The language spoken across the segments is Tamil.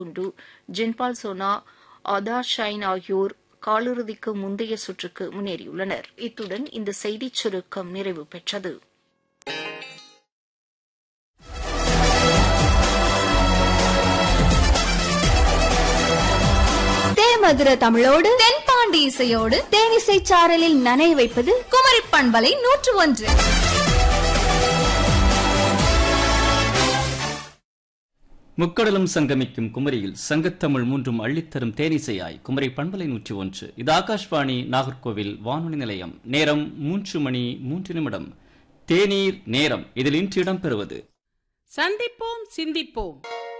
குண்டு ஜின்பால் சோனா ஆதார் ஷைன் ஆகியோர் காலிறுதிக்கு முந்தைய சுற்றுக்கு முன்னேறியுள்ளனர் இத்துடன் இந்த செய்திச் சுருக்கம் நிறைவு பெற்றது தேமதுர தமிழோடு தென்பாண்டி இசையோடு தேனிசை சாரலில் நனைய வைப்பது குமரி பண்பலை நூற்று ஒன்று முக்கடலும் சங்கமிக்கும் குமரியில் சங்கத்தமிழ் மூன்றும் அள்ளித்தரும் தேனிசையாய் குமரி பண்பலை நூற்றி ஒன்று இது ஆகாஷ்வாணி நாகர்கோவில் வானொலி நிலையம் நேரம் மூன்று மணி மூன்று நிமிடம் தேநீர் நேரம் இதில் இன்று இடம்பெறுவது சந்திப்போம் சிந்திப்போம்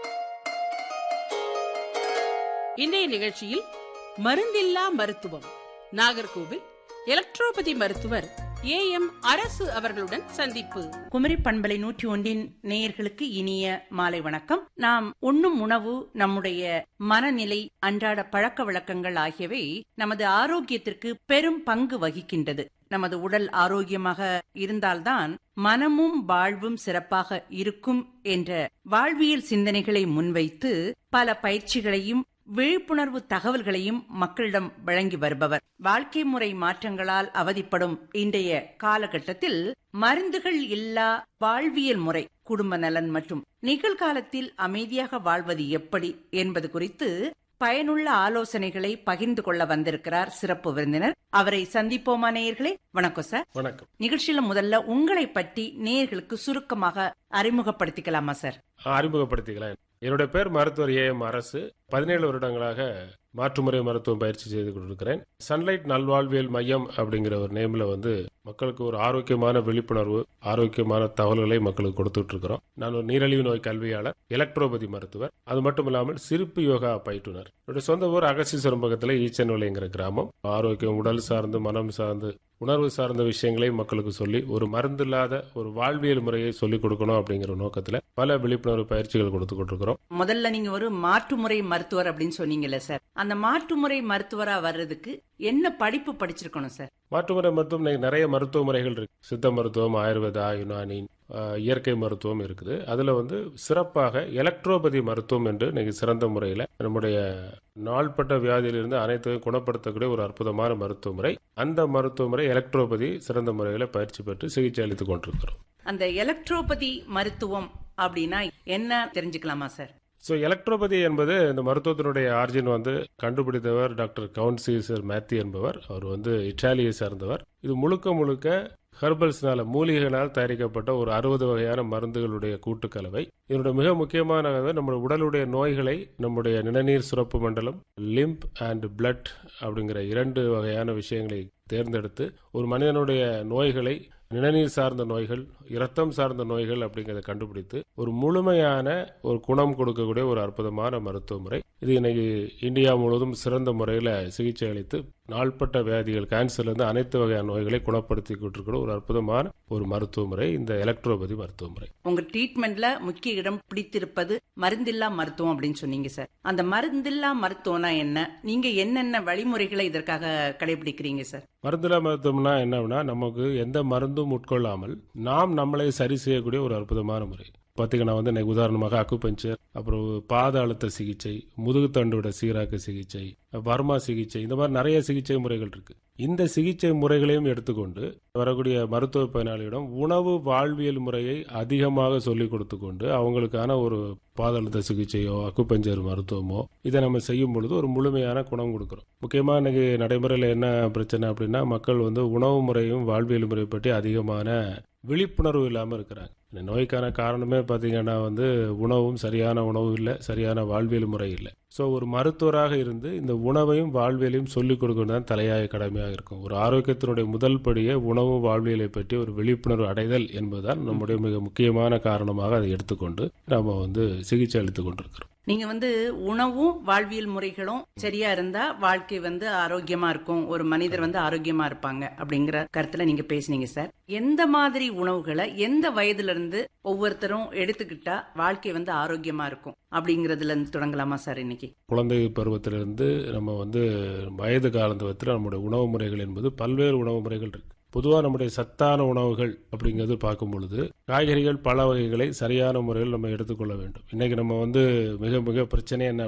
இன்றைய நிகழ்ச்சியில் மருந்தில்லா மருத்துவம் நாகர்கோவில் எலக்ட்ரோபதி மருத்துவர் ஏ எம் அரசு அவர்களுடன் சந்திப்பு குமரி பண்பலை நூற்றி ஒன்றின் நேயர்களுக்கு இனிய மாலை வணக்கம் நாம் உண்ணும் உணவு நம்முடைய மனநிலை அன்றாட பழக்க வழக்கங்கள் ஆகியவை நமது ஆரோக்கியத்திற்கு பெரும் பங்கு வகிக்கின்றது நமது உடல் ஆரோக்கியமாக இருந்தால்தான் மனமும் வாழ்வும் சிறப்பாக இருக்கும் என்ற வாழ்வியல் சிந்தனைகளை முன்வைத்து பல பயிற்சிகளையும் விழிப்புணர்வு தகவல்களையும் மக்களிடம் வழங்கி வருபவர் வாழ்க்கை முறை மாற்றங்களால் அவதிப்படும் இன்றைய காலகட்டத்தில் மருந்துகள் இல்லா வாழ்வியல் முறை குடும்ப நலன் மற்றும் நிகழ்காலத்தில் அமைதியாக வாழ்வது எப்படி என்பது குறித்து பயனுள்ள ஆலோசனைகளை பகிர்ந்து கொள்ள வந்திருக்கிறார் சிறப்பு விருந்தினர் அவரை சந்திப்போமா நேயர்களே வணக்கம் சார் வணக்கம் நிகழ்ச்சியில முதல்ல உங்களை பற்றி நேயர்களுக்கு சுருக்கமாக அறிமுகப்படுத்திக்கலாமா சார் அறிமுகப்படுத்திக்கலாம் என்னுடைய பேர் மருத்துவர் ஏ எம் அரசு பதினேழு வருடங்களாக மாற்றுமுறை மருத்துவம் பயிற்சி செய்து கொண்டிருக்கிறேன் சன்லைட் நல்வாழ்வியல் மையம் அப்படிங்கிற ஒரு நேம்ல வந்து மக்களுக்கு ஒரு ஆரோக்கியமான விழிப்புணர்வு ஆரோக்கியமான தகவல்களை மக்களுக்கு கொடுத்துட்டு இருக்கிறோம் நான் ஒரு நீரிழிவு நோய் கல்வியாளர் எலக்ட்ரோபதி மருத்துவர் அது மட்டும் இல்லாமல் சிரிப்பு யோகா பயிற்றுனர் என்னுடைய சொந்த ஊர் அகசீஸ்வரம் பக்கத்தில் ஈச்சன்வலைங்கிற கிராமம் ஆரோக்கியம் உடல் சார்ந்து மனம் சார்ந்து உணர்வு சார்ந்த விஷயங்களை மக்களுக்கு சொல்லி ஒரு மருந்து இல்லாத ஒரு வாழ்வியல் முறையை சொல்லிக் கொடுக்கணும் அப்படிங்கிற நோக்கத்துல பல விழிப்புணர்வு பயிற்சிகள் கொடுத்து கொண்டிருக்கிறோம் முதல்ல நீங்க ஒரு மாற்றுமுறை மருத்துவர் அப்படின்னு சொன்னீங்கல்ல சார் அந்த மாற்றுமுறை மருத்துவரா வர்றதுக்கு என்ன படிப்பு படிச்சிருக்கணும் சார் மாற்றுமுறை மருத்துவம் இன்னைக்கு நிறைய மருத்துவ முறைகள் இருக்கு சித்த மருத்துவம் ஆயுர்வேதா யுனானி ஆஹ், இயற்கை மருத்துவம் இருக்குது அதுல வந்து சிறப்பாக எலக்ட்ரோபதி மருத்துவம் என்று இன்னைக்கு சிறந்த முறையில நம்முடைய நாள்பட்ட வியாதியிலிருந்து அனைத்தையும் குணப்படுத்தக்கூடிய ஒரு அற்புதமான மருத்துவ முறை அந்த மருத்துவ முறை எலக்ட்ரோபதி சிறந்த முறையில பயிற்சி பெற்று சிகிச்சை அளித்துக் கொண்டிருக்கிறோம் அந்த எலக்ட்ரோபதி மருத்துவம் அப்படின்னா என்ன தெரிஞ்சுக்கலாமா சார் ஸோ எலக்ட்ரோபதி என்பது இந்த மருத்துவத்தினுடைய ஆர்ஜின் வந்து கண்டுபிடித்தவர் டாக்டர் கவுன்சிசர் மேத்தி என்பவர் அவர் வந்து இட்டாலியை சார்ந்தவர் இது முழுக்க முழுக்க ஹெர்பல்ஸ்னால மூலிகைகளால் தயாரிக்கப்பட்ட ஒரு அறுபது வகையான மருந்துகளுடைய கூட்டுக்கலவை இதனுடைய மிக முக்கியமான நம்முடைய உடலுடைய நோய்களை நம்முடைய நிணநீர் சுரப்பு மண்டலம் லிம்ப் அண்ட் பிளட் அப்படிங்கிற இரண்டு வகையான விஷயங்களை தேர்ந்தெடுத்து ஒரு மனிதனுடைய நோய்களை நிணநீர் சார்ந்த நோய்கள் இரத்தம் சார்ந்த நோய்கள் அப்படிங்கிறத கண்டுபிடித்து ஒரு முழுமையான ஒரு குணம் கொடுக்கக்கூடிய ஒரு அற்புதமான மருத்துவ முறை இது இன்னைக்கு இந்தியா முழுவதும் சிறந்த முறையில் சிகிச்சை அளித்து நாள்பட்ட வியாதிகள் கேன்சர்ல இருந்து அனைத்து வகையான நோய்களை குணப்படுத்தி கொண்டிருக்கிற ஒரு அற்புதமான ஒரு மருத்துவ முறை இந்த எலக்ட்ரோபதி மருத்துவ முறை உங்க ட்ரீட்மெண்ட்ல முக்கிய இடம் பிடித்திருப்பது மருந்தில்லா மருத்துவம் அப்படின்னு சொன்னீங்க சார் அந்த மருந்தில்லா மருத்துவம்னா என்ன நீங்க என்னென்ன வழிமுறைகளை இதற்காக கடைபிடிக்கிறீங்க சார் மருந்துலா மருத்துவம்னா என்னன்னா நமக்கு எந்த மருந்தும் உட்கொள்ளாமல் நாம் நம்மளை சரி செய்யக்கூடிய ஒரு அற்புதமான முறை பார்த்தீங்கன்னா வந்து இன்னைக்கு உதாரணமாக அக்குபஞ்சர் அப்புறம் பாத அழுத்த சிகிச்சை முதுகுத்தண்டோட சீராக்க சிகிச்சை வர்மா சிகிச்சை இந்த மாதிரி நிறைய சிகிச்சை முறைகள் இருக்கு இந்த சிகிச்சை முறைகளையும் எடுத்துக்கொண்டு வரக்கூடிய மருத்துவ பயனாளியிடம் உணவு வாழ்வியல் முறையை அதிகமாக சொல்லிக் கொடுத்து கொண்டு அவங்களுக்கான ஒரு பாத அழுத்த சிகிச்சையோ அக்குபஞ்சர் மருத்துவமோ இதை நம்ம செய்யும் பொழுது ஒரு முழுமையான குணம் கொடுக்குறோம் முக்கியமா இன்னைக்கு நடைமுறையில் என்ன பிரச்சனை அப்படின்னா மக்கள் வந்து உணவு முறையும் வாழ்வியல் முறை பற்றி அதிகமான விழிப்புணர்வு இல்லாமல் இருக்கிறாங்க இந்த நோய்க்கான காரணமே பார்த்தீங்கன்னா வந்து உணவும் சரியான உணவு இல்லை சரியான வாழ்வியல் முறை இல்லை ஸோ ஒரு மருத்துவராக இருந்து இந்த உணவையும் வாழ்வியலையும் சொல்லிக் கொடுக்கணும் தான் தலையாய கடமையாக இருக்கும் ஒரு ஆரோக்கியத்தினுடைய முதல் படியே உணவும் வாழ்வியலை பற்றி ஒரு விழிப்புணர்வு அடைதல் என்பதுதான் நம்முடைய மிக முக்கியமான காரணமாக அதை எடுத்துக்கொண்டு நம்ம வந்து சிகிச்சை அளித்துக் கொண்டிருக்கிறோம் நீங்க வந்து உணவும் வாழ்வியல் முறைகளும் சரியா இருந்தா வாழ்க்கை வந்து ஆரோக்கியமா இருக்கும் ஒரு மனிதர் வந்து ஆரோக்கியமா இருப்பாங்க அப்படிங்கிற கருத்துல நீங்க பேசுனீங்க சார் எந்த மாதிரி உணவுகளை எந்த வயதுல இருந்து ஒவ்வொருத்தரும் எடுத்துக்கிட்டா வாழ்க்கை வந்து ஆரோக்கியமா இருக்கும் அப்படிங்கறதுல இருந்து தொடங்கலாமா சார் இன்னைக்கு குழந்தை பருவத்திலிருந்து நம்ம வந்து வயது காலத்துவத்தில் நம்முடைய உணவு முறைகள் என்பது பல்வேறு உணவு முறைகள் இருக்கு பொதுவாக நம்முடைய சத்தான உணவுகள் அப்படிங்கிறது பார்க்கும் பொழுது காய்கறிகள் பல வகைகளை சரியான முறையில் நம்ம எடுத்துக்கொள்ள வேண்டும் இன்னைக்கு நம்ம வந்து மிக மிக பிரச்சனை என்ன